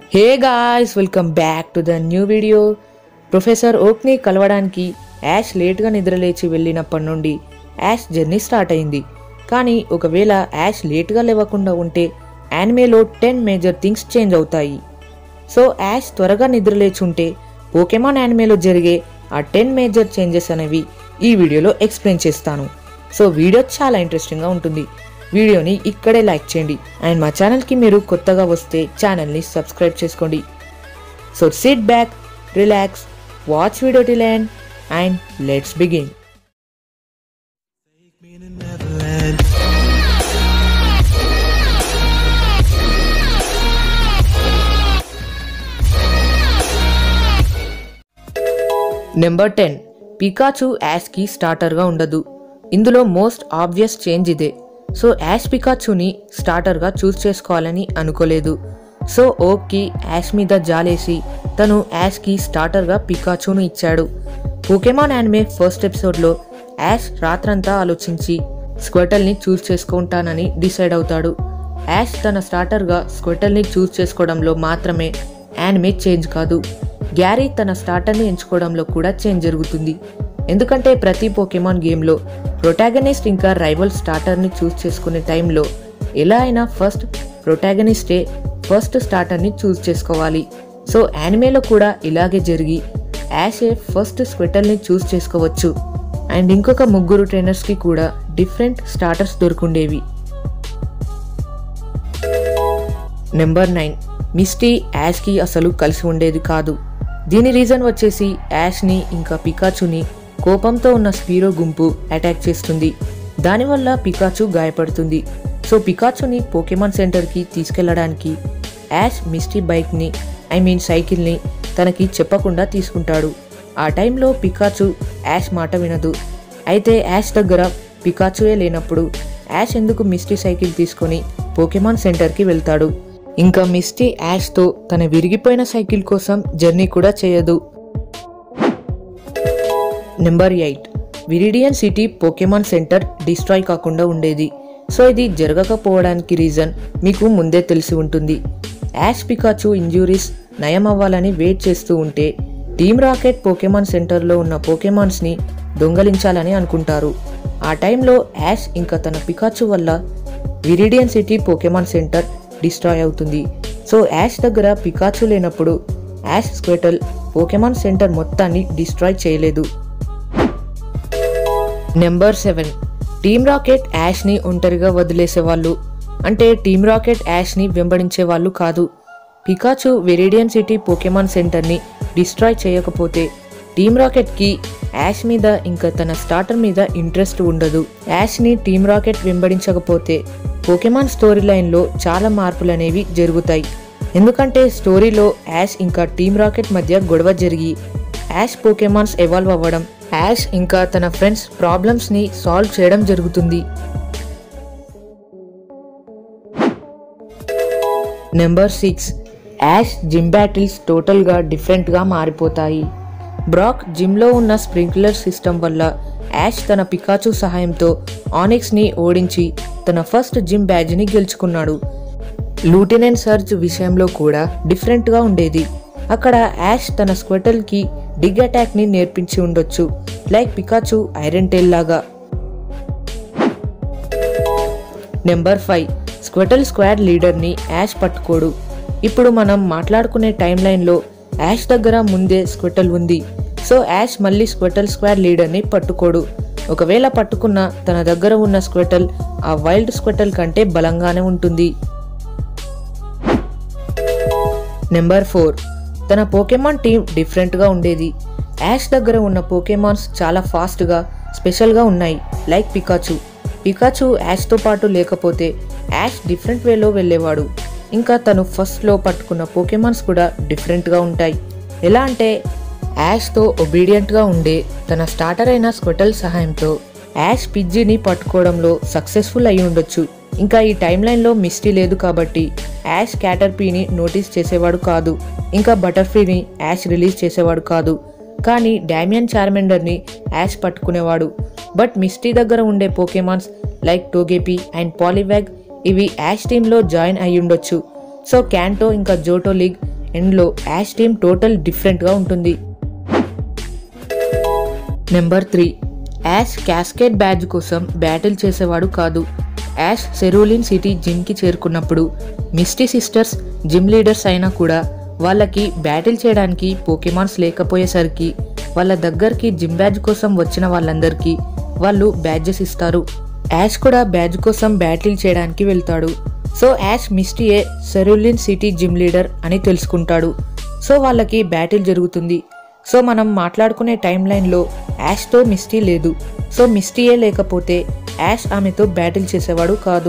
Hey guys welcome back to the new video professor ఓక్ని కలవడానికి Ash లేట్గా నిద్రలేచి వెళ్ళినప్పటి నుండి యాష్ జర్నీ స్టార్ట్ అయింది కానీ ఒకవేళ యాష్ లేట్గా లేవకుండా ఉంటే యానిమేలో టెన్ మేజర్ థింగ్స్ చేంజ్ అవుతాయి సో యాష్ త్వరగా నిద్రలేచి ఉంటే పోకెమాన్ యానిమేలో జరిగే ఆ టెన్ మేజర్ చేంజెస్ అనేవి ఈ వీడియోలో ఎక్స్ప్లెయిన్ చేస్తాను సో వీడియో చాలా ఇంట్రెస్టింగ్గా ఉంటుంది వీడియోని ఇక్కడే లైక్ చేయండి అండ్ మా ఛానల్కి మీరు కొత్తగా వస్తే ఛానల్ని సబ్స్క్రైబ్ చేసుకోండి so sit back relax watch video till end and let's begin Take me to Neverland. Number ten Pikachu యాష్కి స్టార్టర్గా ఉండదు ఇందులో మోస్ట్ ఆబ్వియస్ చేంజ్ ఇదే సో యాష్ పికాచుని స్టార్టర్గా చూస్ చేసుకోవాలని అనుకోలేదు సో ఓక్కి యాష్ మీద జాలేసి తను యాష్కి స్టార్టర్గా పికాచును ఇచ్చాడు పోకెమాన్ యానిమే ఫస్ట్ ఎపిసోడ్లో యాష్ రాత్రంతా ఆలోచించి స్క్వెటల్ని చూస్ చేసుకుంటానని డిసైడ్ అవుతాడు యాష్ తన స్టార్టర్గా స్క్వెటల్ని చూస్ చేసుకోవడంలో మాత్రమే యానిమే చేంజ్ కాదు గ్యారీ తన స్టార్టర్ని ఎంచుకోవడంలో కూడా చేంజ్ జరుగుతుంది ఎందుకంటే ప్రతి పోకెమాన్ గేమ్లో ప్రొటాగనిస్ట్ ఇంకా రైవల్ స్టార్టర్ని చూస్ చేసుకునే టైంలో ఎలా అయినా ఫస్ట్ ప్రొటాగనిస్టే ఫస్ట్ స్టార్టర్ని చూస్ చేసుకోవాలి సో యానిమేలో కూడా ఇలాగే జరిగి యాషే ఫస్ట్ స్క్వెటల్ని చూస్ చేసుకోవచ్చు అండ్ ఇంకొక ముగ్గురు ట్రైనర్స్కి కూడా డిఫరెంట్ స్టార్టర్స్ దొరుకుండేవి నెంబర్ నైన్ మిస్టీ యాష్కి అసలు కలిసి ఉండేది కాదు దీని రీజన్ వచ్చేసి యాష్ని ఇంకా పికాచుని కోపంతో ఉన్న స్పీరో గుంపు అటాక్ చేస్తుంది దానివల్ల పికాచు గాయపడుతుంది సో పికాచుని పోకెమాన్ సెంటర్కి తీసుకెళ్లడానికి యాష్ మిస్టీ బైక్ని ఐ మీన్ సైకిల్ని తనకి చెప్పకుండా తీసుకుంటాడు ఆ టైంలో పికాచు యాష్ మాట వినదు అయితే యాష్ దగ్గర పికాచుయే లేనప్పుడు యాష్ ఎందుకు మిస్టీ సైకిల్ తీసుకొని పోకెమాన్ సెంటర్కి వెళ్తాడు ఇంకా మిస్టీ యాష్తో తన విరిగిపోయిన సైకిల్ కోసం జర్నీ కూడా చేయదు number eight Viridian City Pokemon center destroy కాకుండా ఉండేది సో ఇది జరగకపోవడానికి రీజన్ మీకు ముందే తెలిసి ఉంటుంది యాష్ పికాచు ఇంజురీస్ నయం అవ్వాలని వెయిట్ చేస్తూ ఉంటే టీమ్ రాకెట్ పోకెమాన్ సెంటర్లో ఉన్న పోకెమాన్స్ని దొంగలించాలని అనుకుంటారు ఆ టైంలో యాష్ ఇంకా తన పికాచు వల్ల Viridian City Pokemon center destroy అవుతుంది సో యాష్ దగ్గర పికాచు లేనప్పుడు యాష్ స్క్వెటల్ పోకెమాన్ సెంటర్ మొత్తాన్ని డిస్ట్రాయ్ చేయలేదు నెంబర్ సెవెన్ టీమ్ రాకెట్ యాష్ని ఒంటరిగా వదిలేసేవాళ్ళు అంటే టీమ్ రాకెట్ యాష్ని వెంబడించే వాళ్ళు కాదు పికాచు వెరిడియన్ సిటీ పోకెమాన్ సెంటర్ని డిస్ట్రాయ్ చేయకపోతే టీమ్ రాకెట్కి యాష్ మీద ఇంకా తన స్టార్టర్ మీద ఇంట్రెస్ట్ ఉండదు యాష్ని టీమ్ రాకెట్ వెంబడించకపోతే పోకెమాన్ స్టోరీ లైన్లో చాలా మార్పులు అనేవి జరుగుతాయి ఎందుకంటే స్టోరీలో యాష్ ఇంకా టీమ్ రాకెట్ మధ్య గొడవ జరిగి యాష్ పోకెమాన్స్ ఎవాల్వ్ అవ్వడం యాష్ ఇంకా తన ఫ్రెండ్స్ ప్రాబ్లమ్స్ని సాల్వ్ చేయడం జరుగుతుంది number six Ash gym battles టోటల్గా డిఫరెంట్గా మారిపోతాయి బ్రాక్ జిమ్లో ఉన్న స్ప్రింక్లర్ సిస్టమ్ వల్ల యాష్ తన పికాచు సహాయంతో ఆనిక్స్ని ఓడించి తన ఫస్ట్ జిమ్ బ్యాడ్జ్ని గెలుచుకున్నాడు లూటినెంట్ సర్చ్ విషయంలో కూడా డిఫరెంట్గా ఉండేది అక్కడ యాష్ తన స్క్వెటల్కి డిగ్ అటాక్ని నేర్పించి ఉండొచ్చు లైక్ పికాచు ఐరన్ టెల్ లాగా నెంబర్ ఫైవ్ స్క్వెటల్ స్క్వాడ్ లీడర్ని యాష్ పట్టుకోడు ఇప్పుడు మనం మాట్లాడుకునే టైం లైన్లో యాష్ దగ్గర ముందే స్క్వెటల్ ఉంది సో యాష్ మళ్ళీ స్క్వెటల్ స్క్వాడ్ లీడర్ని పట్టుకోడు ఒకవేళ పట్టుకున్న తన దగ్గర ఉన్న స్క్వెటల్ ఆ వైల్డ్ స్క్వెటల్ కంటే బలంగానే ఉంటుంది నెంబర్ ఫోర్ తన పోకెమాన్ టీం డిఫరెంట్గా ఉండేది యాష్ దగ్గర ఉన్న పోకెమాన్స్ చాలా ఫాస్ట్గా స్పెషల్గా ఉన్నాయి లైక్ పికాచు పికాచు యాష్తో పాటు లేకపోతే యాష్ డిఫరెంట్ వేలో వెళ్ళేవాడు ఇంకా తను ఫస్ట్లో పట్టుకున్న పోకెమాన్స్ కూడా డిఫరెంట్గా ఉంటాయి ఎలా అంటే యాష్తో ఒబీడియంట్గా ఉండే తన స్టార్టర్ అయిన స్క్వెటల్ సహాయంతో యాష్ పిజ్జిని పట్టుకోవడంలో సక్సెస్ఫుల్ అయి ఉండొచ్చు ఇంకా ఈ టైం లైన్లో మిస్టీ లేదు కాబట్టి యాష్ క్యాటర్పీని నోటీస్ చేసేవాడు కాదు ఇంకా బటర్ఫ్రీని యాష్ రిలీజ్ చేసేవాడు కాదు కానీ డామియన్ చార్మెండర్ని యాష్ పట్టుకునేవాడు బట్ మిస్టీ దగ్గర ఉండే Pokemons like Togepi and Poliwag ఇవి యాష్ టీంలో జాయిన్ అయి ఉండొచ్చు సో క్యాంటో ఇంకా జోటో లీగ్ ఎండ్లో యాష్ టీమ్ టోటల్ డిఫరెంట్గా ఉంటుంది number three Ash Cascade badge కోసం బ్యాటిల్ చేసేవాడు కాదు యాష్ సెరూలిన్ సిటీ జిమ్కి చేరుకున్నప్పుడు మిస్టీ సిస్టర్స్ జిమ్ లీడర్స్ అయినా కూడా వాళ్ళకి బ్యాటిల్ చేయడానికి పోకెమాన్స్ లేకపోయేసరికి వాళ్ళ దగ్గరికి జిమ్ బ్యాడ్జ్ కోసం వచ్చిన వాళ్ళందరికీ వాళ్ళు బ్యాడ్జెస్ ఇస్తారు యాష్ కూడా బ్యాడ్జ్ కోసం బ్యాటిల్ చేయడానికి వెళ్తాడు సో యాష్ మిస్టీయే సెరూలిన్ సిటీ జిమ్ లీడర్ అని తెలుసుకుంటాడు సో వాళ్ళకి బ్యాటిల్ జరుగుతుంది సో మనం మాట్లాడుకునే టైం లైన్లో యాష్తో మిస్టీ లేదు సో మిస్టీయే లేకపోతే యాష్ ఆమెతో బ్యాటిల్ చేసేవాడు కాదు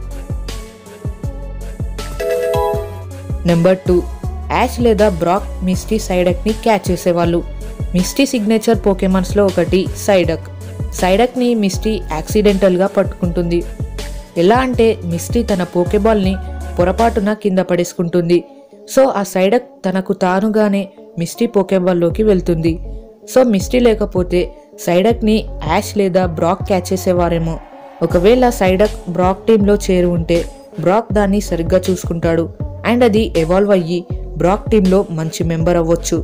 నెంబర్ టూ యాష్ లేదా బ్రాక్ మిస్టీ సైడక్ని క్యాచ్ చేసేవాళ్ళు మిస్టీ సిగ్నేచర్ పోకెమాన్స్లో ఒకటి సైడక్ సైడక్ని మిస్టీ యాక్సిడెంటల్గా పట్టుకుంటుంది ఎలా అంటే మిస్టీ తన పోకెబాల్ని పొరపాటున కింద పడేసుకుంటుంది సో ఆ సైడక్ తనకు తానుగానే మిస్టీ పోకెబాల్లోకి వెళ్తుంది సో మిస్టీ లేకపోతే సైడక్ని యాష్ లేదా బ్రాక్ క్యాచ్ చేసేవారేమో ఒకవేళ సైడక్ బ్రాక్ టీంలో చేరి ఉంటే బ్రాక్ దాన్ని సరిగ్గా చూసుకుంటాడు అండ్ అది ఎవాల్వ్ అయ్యి బ్రాక్ టీంలో మంచి మెంబర్ అవ్వచ్చు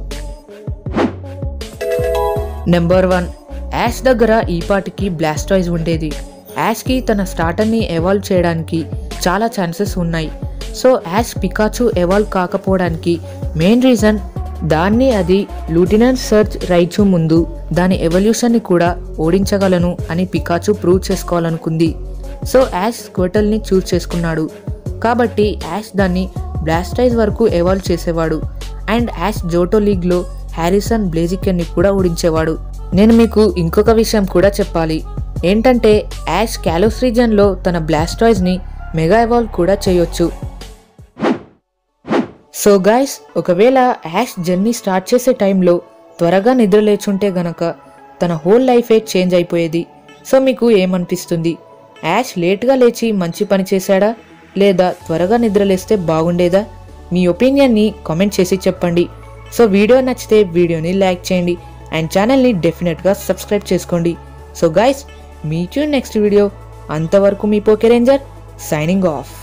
నెంబర్ వన్ యాష్ దగ్గర ఈ పాటికి బ్లాస్టాయిజ్ ఉండేది యాష్కి తన స్టార్టర్ని ఎవాల్వ్ చేయడానికి చాలా ఛాన్సెస్ ఉన్నాయి సో యాష్ పికాచు ఎవాల్వ్ కాకపోవడానికి మెయిన్ రీజన్ దాన్ని అది లూటినెంట్ సర్చ్ రైచు ముందు దాని ఎవల్యూషన్ని కూడా ఓడించగలను అని పికాచు ప్రూవ్ చేసుకోవాలనుకుంది సో యాష్ స్క్వటల్ని చూస్ చేసుకున్నాడు కాబట్టి యాష్ దాన్ని బ్లాస్టైజ్ వరకు ఎవాల్వ్ చేసేవాడు అండ్ యాష్ జోటో లీగ్లో హ్యారిసన్ బ్లేజికెన్ని కూడా ఓడించేవాడు నేను మీకు ఇంకొక విషయం కూడా చెప్పాలి ఏంటంటే యాష్ క్యాలోస్ రీజన్లో తన బ్లాస్టాయిజ్ని మెగా ఎవాల్వ్ కూడా చేయొచ్చు సో గాయస్ ఒకవేళ యాష్ జర్నీ స్టార్ట్ చేసే టైంలో త్వరగా నిద్ర లేచుంటే గనక తన హోల్ లైఫే చేంజ్ అయిపోయేది సో మీకు ఏమనిపిస్తుంది యాష్ లేట్గా లేచి మంచి పని చేశాడా లేదా త్వరగా నిద్ర లేస్తే బాగుండేదా మీ ఒపీనియన్ని కామెంట్ చేసి చెప్పండి సో వీడియో నచ్చితే వీడియోని లైక్ చేయండి అండ్ ఛానల్ని డెఫినెట్గా సబ్స్క్రైబ్ చేసుకోండి so guys meet you next video అంతవరకు మీ పోకే రేంజర్ సైనింగ్ ఆఫ్